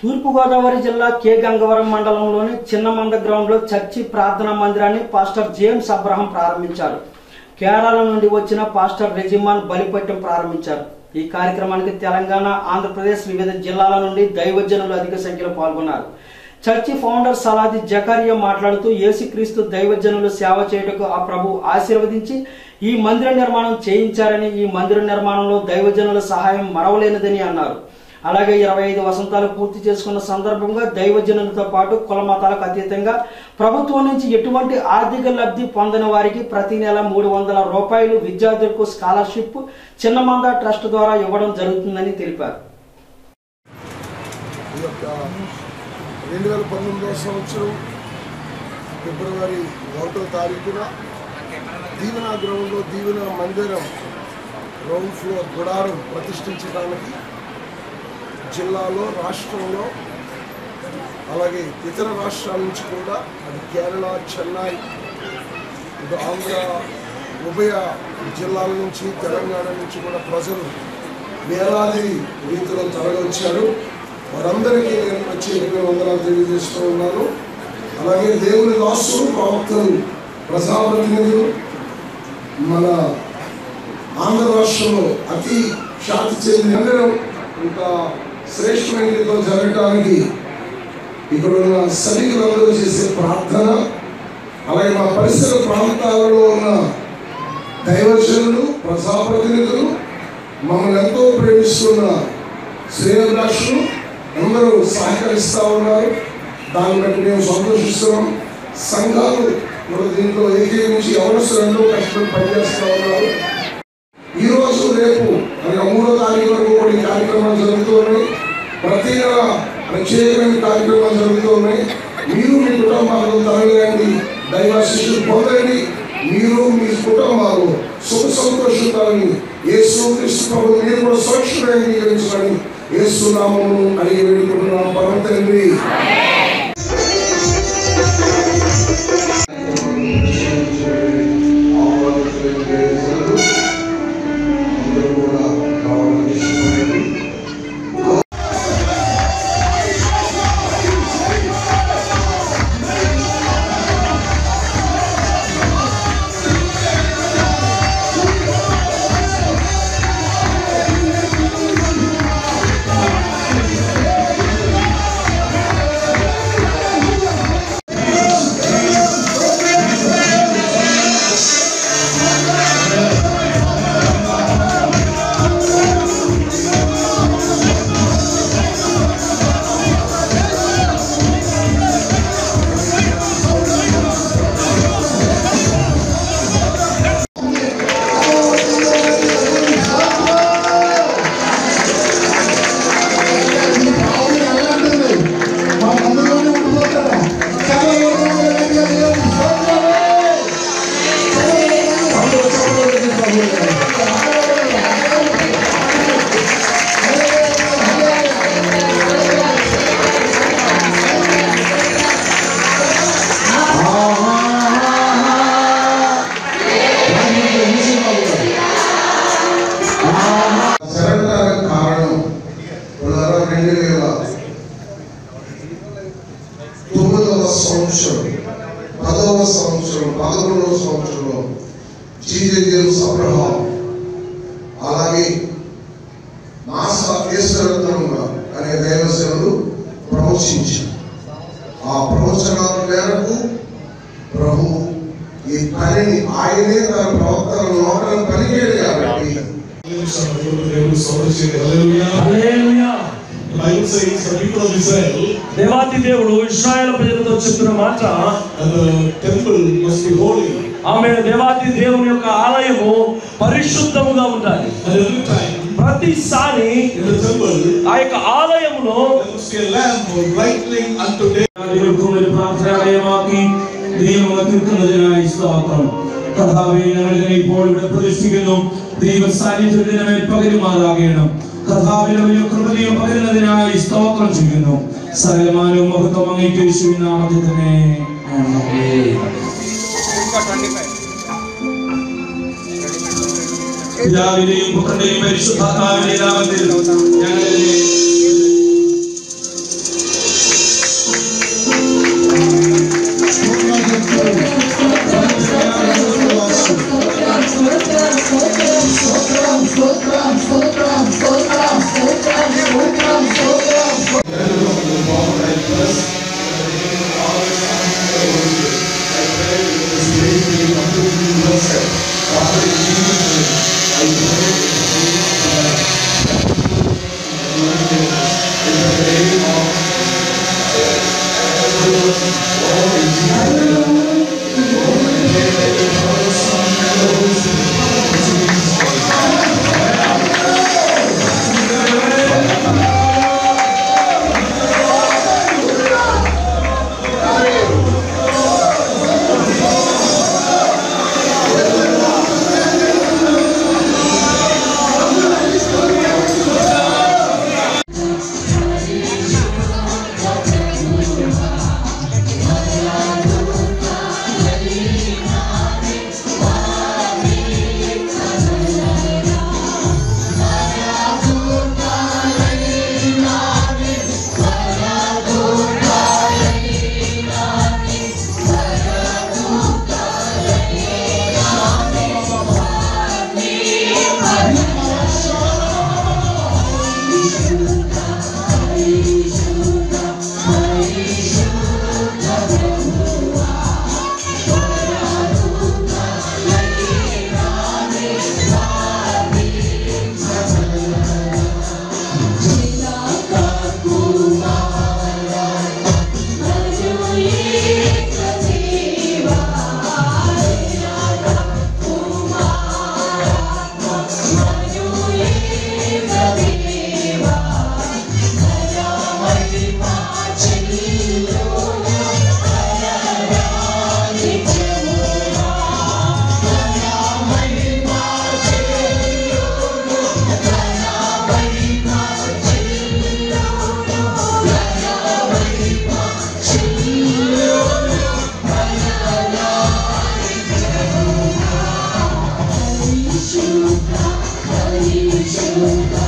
తూర్పుగోదావరి జిల్లా కె గంగవరం మండలంలోని చిన్నమంద గ్రౌండ్ లో చర్చి ప్రార్థనా మందిరాన్ని పాస్టర్ జేమ్స్ అబ్రహం ప్రారంభించారు కేరళ నుండి వచ్చిన పాస్టర్ రెజిమాన్ బలిపట్టం ప్రారంభించారు ఈ కార్యక్రమానికి తెలంగాణ ఆంధ్రప్రదేశ్ వివిధ జిల్లాల నుండి దైవజనులు అధిక సంఖ్యలో పాల్గొన్నారు చర్చి ఫౌండర్ సలాది జకారియా మాట్లాడుతూ యేసుక్రీస్తు దైవజనులు సేవ చేయుటకు ఆ ప్రభు ఆశీర్వదించి ఈ మందిర నిర్మాణం చేయించారని ఈ మందిర నిర్మాణంలో దైవజనుల సహాయం మరవలేనిదని అన్నారు అలాగే ఇరవై ఐదు వసంతాలు పూర్తి చేసుకున్న సందర్భంగా దైవజనులతో పాటు కుల మతాలకు అతీతంగా ప్రభుత్వం నుంచి ఎటువంటి ఆర్థిక లబ్ధి పొందని వారికి ప్రతి నెల మూడు వందల రూపాయలు విద్యార్థులకు స్కాలర్షిప్ చిన్నమంద ట్రస్ట్ ద్వారా ఇవ్వడం జరుగుతుందని తెలిపారు ఈ యొక్క రెండు వేల పంతొమ్మిదవ సంవత్సరం ఫిబ్రవరి ఒకటో తారీఖున దీవెన గ్రౌండ్లో దీవెన మందిరం గ్రౌండ్ ఫ్లోర్ గుడారం ప్రతిష్ఠించడానికి జిల్లాలో రాష్ట్రంలో అలాగే ఇతర రాష్ట్రాల నుంచి కూడా అది కేరళ చెన్నై ఇటు ఆంధ్ర ఉభయ జిల్లాల నుంచి తెలంగాణ నుంచి కూడా ప్రజలు వేలాది రీతిలో తరలివచ్చారు వారందరికీ నేను ప్రత్యేకమైన వందనాలు తెలియజేస్తూ ఉన్నాను అలాగే దేవుని దాసులు ప్రవక్తలు ప్రజాప్రతినిధులు మన ఆంధ్ర రాష్ట్రంలో అతి ఖ్యాతి చెందిన మందిరం ఇంకా శ్రేష్టమైన రీతిలో జరగడానికి ఇక్కడ ఉన్న సైనికులందరూ చేసే ప్రార్థన అలాగే మా పరిసర ప్రాంతాలలో ఉన్న దైవజనులు ప్రజాప్రతినిధులు మమ్మల్ని ఎంతో ప్రేమిస్తున్న శ్రేయభిలాషులు అందరూ సహకరిస్తూ ఉన్నారు దాన్ని బట్టి మేము సంతోషిస్తున్నాం సంఘాలు కూడా దీంట్లో ఏకీవించి ఎవరస్తులు ఎంతో కష్టపడి పనిచేస్తూ ఉన్నారు ఈ రోజు రేపు అనగా మూడో తారీఖు వరకు కూడా ఈ కార్యక్రమాలు జరుగుతూ ఉన్నాయి ప్రతి నెల ప్రత్యేకమైన కార్యక్రమాలు జరుగుతూ ఉన్నాయి మీరు మీ కుటుంబాలతో తరలిరండి దైవ శిష్యులు పొందండి మీరు మీ కుటుంబాలు సుఖ సంతోషాలని యేసు క్రీస్తు ప్రభు మీరు కూడా సురక్షితంగా అంగీకరించాలని యేసు నామము అడిగి వేడుకుంటున్నాం పరమ తండ్రి అందరూ కూడా కావాలని ఇష్టపడండి జరగడానికి కారణం పునరా రెండు వేల తొమ్మిదవ సంవత్సరం పదవ సంవత్సరం పదకొండవ సంవత్సరంలో జీజేజీఎం అబ్రహాం అలాగే నాసా కేసరత్నంగా అనే దైవసేనులు ప్రవచించారు ఆ ప్రవచనాల మేరకు ప్రభు ఈ పనిని ఆయనే తన ప్రవక్తల నోటను పలికాడు కాబట్టి దేవుడు సమర్చింది హల్లెలూయా The Bible says the people of Israel దేవాతి దేవుడు ఇస్రాయేల్ ప్రజలతో చెప్పిన మాట and the temple must be holy. ఆమె దేవాతి దేవుని యొక్క ఆలయము పరిశుద్ధముగా ఉండాలి And every time ప్రతిసారి in the temple ఆ యొక్క ఆలయములో there must be a lamp brightening unto day. ദൈവത്തിന്റെ പ്രാർത്ഥനാലയമാക്കി ദൈവം തീർക്കുന്നതിനായി സ്തോത്രം കർത്താവെ ഞങ്ങൾ ഇതിനെ ഇപ്പോൾ ഇവിടെ പ്രതിഷ്ഠിക്കുന്നു ദൈവ സാന്നിധ്യത്തിന് മേൽ പകരുമാറാകണം കർത്താവിന്റെ വലിയ കൃപതയും പകരുന്നതിനായി സ്തോത്രം ചെയ്യുന്നു സകലമാനവും മഹത്വം അങ്ങേക്ക് യേശുവിൻ നാമത്തിൽ തന്നെ ആമേൻ. പിതാവിന്റെയും പുത്രന്റെയും പരിശുദ്ധാത്മാവിന്റെ നാമത്തിൽ ഞങ്ങളിതിനെ Hallelujah, hallelujah.